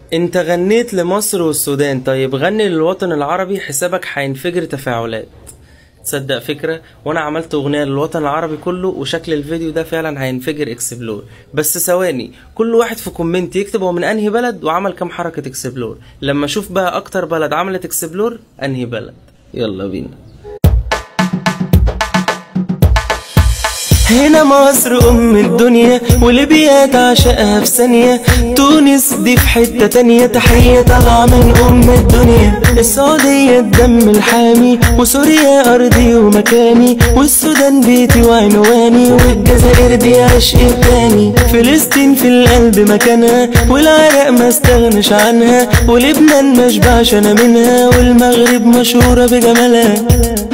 انت غنيت لمصر والسودان طيب غني للوطن العربي حسابك هينفجر تفاعلات تصدق فكرة وانا عملت اغنية للوطن العربي كله وشكل الفيديو ده فعلا هينفجر اكسبلور بس ثواني كل واحد في كومنت يكتب هو من انهي بلد وعمل كام حركة اكسبلور لما اشوف بقى اكتر بلد عملت اكسبلور انهي بلد يلا بينا هنا مصر أم الدنيا وليبيا تعشقها في ثانية تونس دي في حتة تانية تحية طالعة من أم الدنيا السعودية الدم الحامي وسوريا أرضي ومكاني والسودان بيتي وعنواني والجزائر دي عشقي التاني فلسطين في القلب مكانها والعراق ما استغنش عنها ولبنان مشبعش أنا منها والمغرب مشهورة بجمالها